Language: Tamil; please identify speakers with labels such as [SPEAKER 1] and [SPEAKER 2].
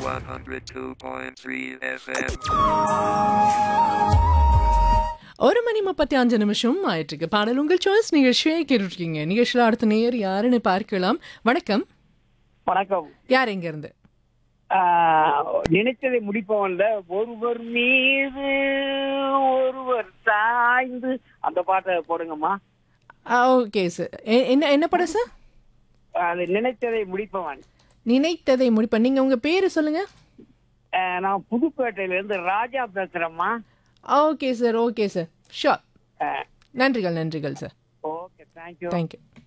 [SPEAKER 1] 102.3 FM.
[SPEAKER 2] ஒரு மணி முப்பத்தி அஞ்சு நிமிஷம் ஆயிட்டு இருக்கு பாடல் உங்கள் சாய்ஸ் நிகழ்ச்சியை கேட்டுருக்கீங்க நிகழ்ச்சியில் அடுத்த நேர் யாருன்னு பார்க்கலாம் வணக்கம்
[SPEAKER 3] வணக்கம்
[SPEAKER 2] யார் எங்க இருந்து
[SPEAKER 3] ஆஹ், நினைத்ததை முடிப்பவன்ல ஒருவர் மீது ஒருவர் சாய்ந்து அந்த பாட்டை போடுங்கம்மா
[SPEAKER 2] ஓகே சார் என்ன என்ன படம் சார்
[SPEAKER 3] அது நினைத்ததை முடிப்பவன்
[SPEAKER 2] நினைத்ததை முடிப்ப நீங்க உங்க பேரு சொல்லுங்க
[SPEAKER 3] ஆஹ், நான் புதுப்பேட்டையில இருந்து ராஜா பேசுறேம்மா
[SPEAKER 2] okay sir okay sir sure நன்றிகள் நன்றிகள் சார்
[SPEAKER 3] ஓகே தேங்க்யூ
[SPEAKER 2] தேங்க்யூ